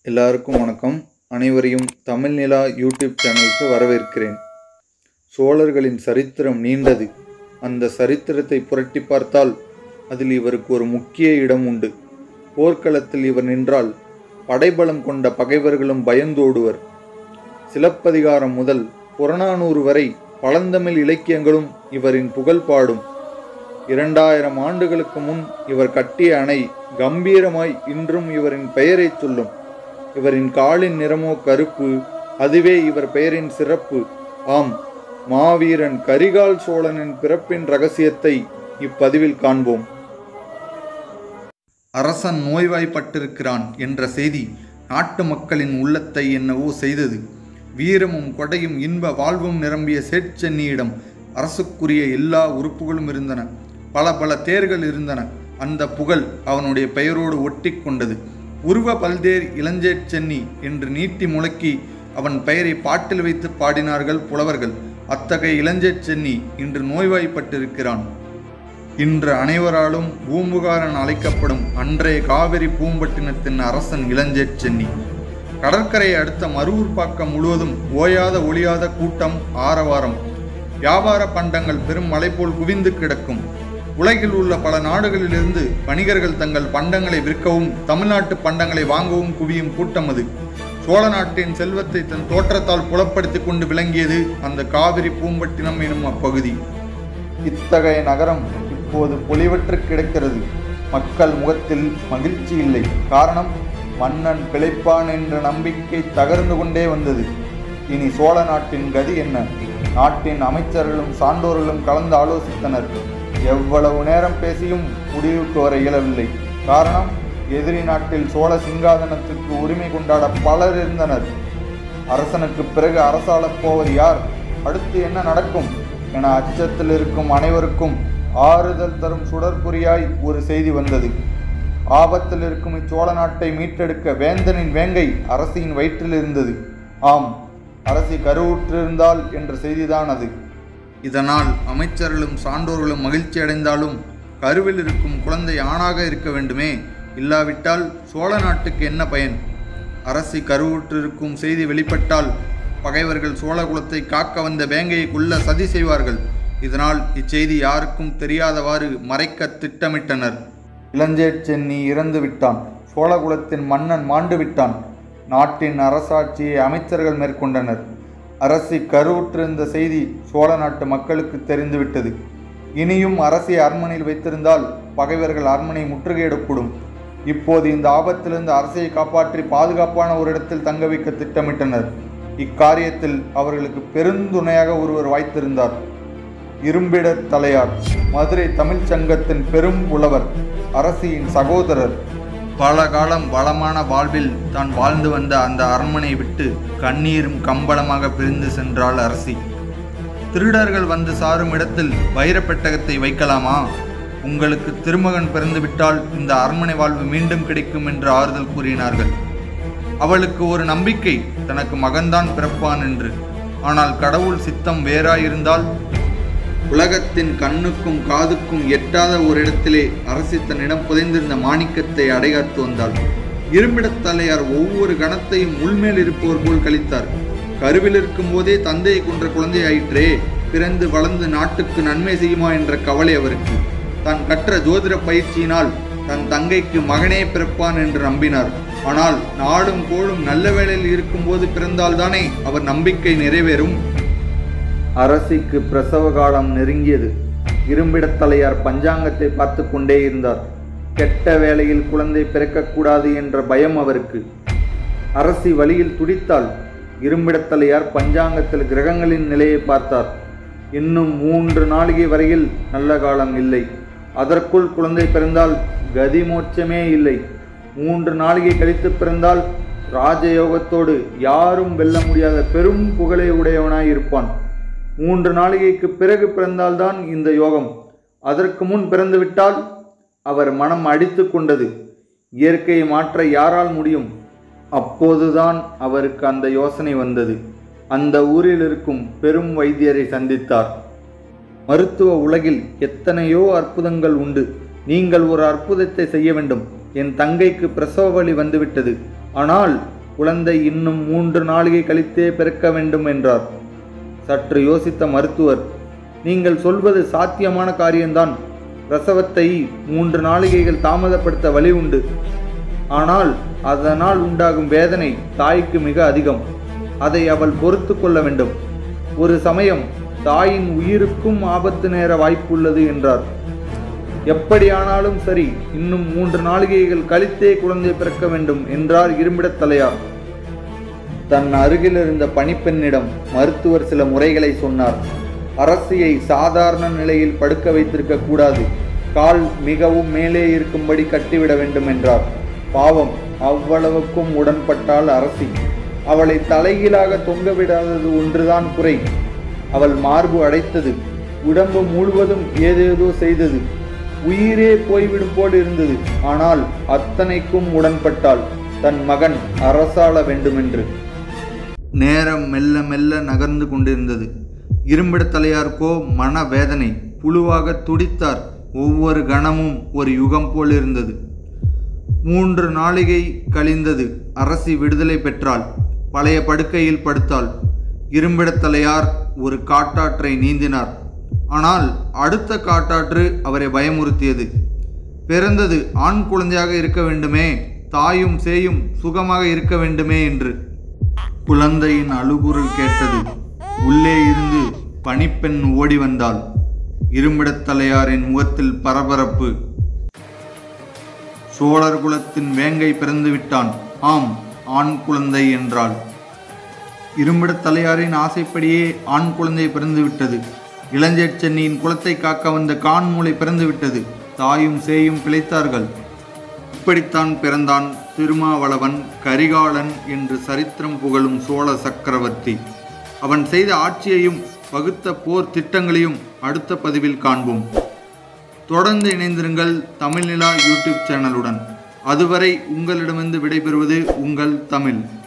எல்லாருக்கும் வணக்கம் அனைவரையும் தமிழ் நிலா யூடியூப் சேனலுக்கு வரவேற்கிறேன் சோழர்களின் சரித்திரம் நீண்டது அந்த சரித்திரத்தை புரட்டி பார்த்தால் அதில் இவருக்கு ஒரு முக்கிய இடம் உண்டு போர்க்களத்தில் இவர் நின்றால் படைபலம் கொண்ட பகைவர்களும் பயந்தோடுவர் சிலப்பதிகாரம் முதல் புறநானூறு வரை பழந்தமிழ் இலக்கியங்களும் இவரின் புகழ் பாடும் இரண்டாயிரம் ஆண்டுகளுக்கு முன் இவர் கட்டிய அணை கம்பீரமாய் இன்றும் இவரின் பெயரைச் சொல்லும் இவரின் காலின் நிறமோ கருப்பு அதுவே இவர் பெயரின் சிறப்பு ஆம் மாவீரன் கரிகால் சோழனின் பிறப்பின் ரகசியத்தை இப்பதிவில் காண்போம் அரசன் நோய்வாய்ப்பட்டிருக்கிறான் என்ற செய்தி நாட்டு மக்களின் உள்ளத்தை என்னவோ செய்தது வீரமும் கொடையும் இன்ப வாழ்வும் நிரம்பிய சேட்சென்னியிடம் அரசுக்குரிய எல்லா உறுப்புகளும் இருந்தன பல பல தேர்கள் இருந்தன அந்த புகழ் அவனுடைய பெயரோடு ஒட்டி கொண்டது உருவ பல்தேர் இளஞ்சேட் சென்னி என்று நீட்டி முழக்கி அவன் பெயரை பாட்டில் வைத்து பாடினார்கள் புலவர்கள் அத்தகைய இளஞ்சேட் சென்னி இன்று நோய்வாய்ப்பட்டிருக்கிறான் இன்று அனைவராலும் பூம்புகாரன் அழைக்கப்படும் அன்றைய காவிரி பூம்பட்டினத்தின் அரசன் இளஞ்சேட் சென்னி கடற்கரையை அடுத்த மருவூர்பாக்கம் முழுவதும் ஓயாத ஒளியாத கூட்டம் ஆரவாரம் வியாபார பண்டங்கள் பெரும் மலை போல் குவிந்து கிடக்கும் உலகில் உள்ள பல நாடுகளிலிருந்து வணிகர்கள் தங்கள் பண்டங்களை விற்கவும் தமிழ்நாட்டு பண்டங்களை வாங்கவும் குவியும் கூட்டம் அது சோழ நாட்டின் செல்வத்தை தன் தோற்றத்தால் புலப்படுத்திக் கொண்டு விளங்கியது அந்த காவிரி பூம்பட்டினம் எனும் அப்பகுதி இத்தகைய நகரம் இப்போது பொலிவற்று கிடக்கிறது மக்கள் முகத்தில் மகிழ்ச்சி இல்லை காரணம் மன்னன் பிழைப்பான் என்ற நம்பிக்கை தகர்ந்து கொண்டே வந்தது இனி சோழ நாட்டின் கதி என்ன நாட்டின் அமைச்சர்களும் சான்றோர்களும் கலந்து ஆலோசித்தனர் எவ்வளவு நேரம் பேசியும் முடிவுக்கு வர இயலவில்லை காரணம் எதிரி நாட்டில் சோழ சிங்காதனத்துக்கு உரிமை கொண்டாட பலர் இருந்தனர் அரசனுக்கு பிறகு அரசாளப் போவது யார் அடுத்து என்ன நடக்கும் என அச்சத்தில் இருக்கும் அனைவருக்கும் ஆறுதல் தரும் சுடற்குறியாய் ஒரு செய்தி வந்தது ஆபத்தில் இருக்கும் இச்சோழ நாட்டை மீட்டெடுக்க வேந்தனின் வேங்கை அரசியின் வயிற்றில் இருந்தது ஆம் அரசி கருவுற்றிருந்தால் என்ற செய்திதான் அது இதனால் அமைச்சர்களும் சான்றோர்களும் மகிழ்ச்சி அடைந்தாலும் கருவில் இருக்கும் குழந்தை ஆணாக இருக்க வேண்டுமே இல்லாவிட்டால் சோழ நாட்டுக்கு என்ன பயன் அரசி கருவுற்றிருக்கும் செய்தி வெளிப்பட்டால் பகைவர்கள் சோழகுலத்தை காக்க வந்த வேங்கையை கொல்ல சதி செய்வார்கள் இதனால் இச்செய்தி யாருக்கும் தெரியாதவாறு மறைக்க திட்டமிட்டனர் இளஞ்சேட் சென்னி இறந்து விட்டான் சோழகுலத்தின் மன்னன் மாண்டு விட்டான் நாட்டின் அரசாட்சியை அமைச்சர்கள் மேற்கொண்டனர் அரசி கருவுற்றிருந்த செய்தி சோழ நாட்டு மக்களுக்கு தெரிந்துவிட்டது இனியும் அரசியை அரண்மனையில் வைத்திருந்தால் பகைவர்கள் அரண்மனையை முற்றுகையிடக்கூடும் இப்போது இந்த ஆபத்திலிருந்து அரசையை காப்பாற்றி பாதுகாப்பான ஒரு இடத்தில் தங்க வைக்க திட்டமிட்டனர் இக்காரியத்தில் அவர்களுக்கு பெருந்துணையாக ஒருவர் வாய்த்திருந்தார் இரும்பிடர் தலையார் மதுரை தமிழ்ச் சங்கத்தின் பெரும் புலவர் அரசியின் சகோதரர் பல காலம் வளமான வாழ்வில் தான் வாழ்ந்து வந்த அந்த அரண்மனை விட்டு கண்ணீரும் கம்பளமாக பிரிந்து சென்றாள் அரசி திருடர்கள் வந்து சாரும் இடத்தில் வைரப்பெட்டகத்தை வைக்கலாமா உங்களுக்கு திருமகன் பிறந்துவிட்டால் இந்த அரண்மனை வாழ்வு மீண்டும் கிடைக்கும் என்று ஆறுதல் கூறினார்கள் அவளுக்கு ஒரு நம்பிக்கை தனக்கு மகன்தான் பிறப்பான் என்று ஆனால் கடவுள் சித்தம் வேறாயிருந்தால் உலகத்தின் கண்ணுக்கும் காதுக்கும் எட்டாத ஒரு இடத்திலே அரசி தன்னிடம் புதைந்திருந்த மாணிக்கத்தை அடைகாத்து வந்தாள் இரும்பிடத் தலையார் ஒவ்வொரு கணத்தையும் உள்மேல் இருப்பவர் போல் கழித்தார் கருவில் இருக்கும் போதே தந்தையை கொன்ற குழந்தை ஆயிற்றே பிறந்து வளர்ந்து நாட்டுக்கு நன்மை செய்யுமா என்ற கவலை அவருக்கு தான் கற்ற ஜோதிட பயிற்சியினால் தன் தங்கைக்கு மகனே பிறப்பான் என்று நம்பினார் ஆனால் நாடும் கோளும் நல்ல வேளையில் இருக்கும்போது பிறந்தால்தானே அவர் நம்பிக்கை நிறைவேறும் அரசிக்கு பிரசவ காலம் நெருங்கியது இரும்பிடத்தலையார் பஞ்சாங்கத்தை பார்த்து கொண்டே இருந்தார் கெட்ட வேளையில் குழந்தை பிறக்கக்கூடாது என்ற பயம் அவருக்கு அரசி வழியில் துடித்தாள் இரும்பிடத்தலையார் பஞ்சாங்கத்தில் கிரகங்களின் நிலையை பார்த்தார் இன்னும் மூன்று நாளிகை வரையில் நல்ல காலம் இல்லை அதற்குள் குழந்தை பிறந்தால் கதி மோட்சமே இல்லை மூன்று நாளிகை கழித்து பிறந்தால் ராஜயோகத்தோடு யாரும் வெல்ல முடியாத பெரும் புகழை உடையவனாய் இருப்பான் மூன்று நாளிகைக்கு பிறகு பிறந்தால்தான் இந்த யோகம் அதற்கு முன் பிறந்துவிட்டால் அவர் மனம் அடித்து கொண்டது இயற்கையை மாற்ற யாரால் முடியும் அப்போதுதான் அவருக்கு அந்த யோசனை வந்தது அந்த ஊரில் இருக்கும் பெரும் வைத்தியரை சந்தித்தார் மருத்துவ உலகில் எத்தனையோ அற்புதங்கள் உண்டு நீங்கள் ஒரு அற்புதத்தை செய்ய வேண்டும் என் தங்கைக்கு பிரசவ வலி வந்துவிட்டது ஆனால் குழந்தை இன்னும் மூன்று நாளிகை கழித்தே பிறக்க வேண்டும் என்றார் சற்று யோசித்த மருத்துவர் நீங்கள் சொல்வது சாத்தியமான காரியம்தான் பிரசவத்தை மூன்று நாளிகைகள் தாமதப்படுத்த வழி உண்டு ஆனால் அதனால் உண்டாகும் வேதனை தாய்க்கு மிக அதிகம் அதை அவள் பொறுத்து கொள்ள வேண்டும் ஒரு சமயம் தாயின் உயிருக்கும் ஆபத்து நேர வாய்ப்புள்ளது என்றார் எப்படியானாலும் சரி இன்னும் மூன்று நாளிகைகள் கழித்தே குழந்தை பிறக்க வேண்டும் என்றார் இரும்பிடத் தலையார் தன் அருகில் இருந்த பணிப்பெண்ணிடம் மருத்துவர் சில முறைகளை சொன்னார் அரசியை சாதாரண நிலையில் படுக்க வைத்திருக்க கூடாது கால் மிகவும் மேலே இருக்கும்படி கட்டிவிட வேண்டும் என்றார் பாவம் அவ்வளவுக்கும் உடன்பட்டாள் அரசி அவளை தலைகீழாக தொங்க விடாதது ஒன்றுதான் குறை அவள் மார்பு அடைத்தது உடம்பு முழுவதும் ஏதேதோ செய்தது உயிரே போய்விடும் போல் இருந்தது ஆனால் அத்தனைக்கும் உடன்பட்டாள் தன் மகன் அரசாள வேண்டுமென்று நேரம் மெல்ல மெல்ல நகர்ந்து கொண்டிருந்தது இரும்பிடத் தலையார்க்கோ மன வேதனை புழுவாக துடித்தார் ஒவ்வொரு கணமும் ஒரு யுகம் போல் இருந்தது மூன்று நாளிகை கழிந்தது அரசி விடுதலை பெற்றாள் பழைய படுக்கையில் படுத்தாள் இரும்பிடத் தலையார் ஒரு காட்டாற்றை நீந்தினார் ஆனால் அடுத்த காட்டாற்று அவரை பயமுறுத்தியது பிறந்தது ஆண் குழந்தையாக இருக்க வேண்டுமே தாயும் சேயும் சுகமாக இருக்க வேண்டுமே என்று குழந்தையின் அழுகுரல் கேட்டது உள்ளே இருந்து பணிப்பெண் ஓடி வந்தாள் இரும்பிடத் தலையாரின் முகத்தில் பரபரப்பு சோழர் குலத்தின் வேங்கை பிறந்து விட்டான் ஆம் ஆண் குழந்தை என்றாள் இரும்பிடத் தலையாரின் ஆசைப்படியே ஆண் குழந்தை பிறந்து விட்டது இளஞ்சேட் சென்னியின் குலத்தை காக்க வந்த கான் மூளை பிறந்து விட்டது தாயும் சேயும் பிழைத்தார்கள் இப்படித்தான் பிறந்தான் திருமாவளவன் கரிகாலன் என்று சரித்திரம் புகழும் சோழ சக்கரவர்த்தி அவன் செய்த ஆட்சியையும் வகுத்த போர் திட்டங்களையும் அடுத்த பதிவில் காண்போம் தொடர்ந்து இணைந்திருங்கள் தமிழ்நிலா யூடியூப் சேனலுடன் அதுவரை உங்களிடமிருந்து விடைபெறுவது உங்கள் தமிழ்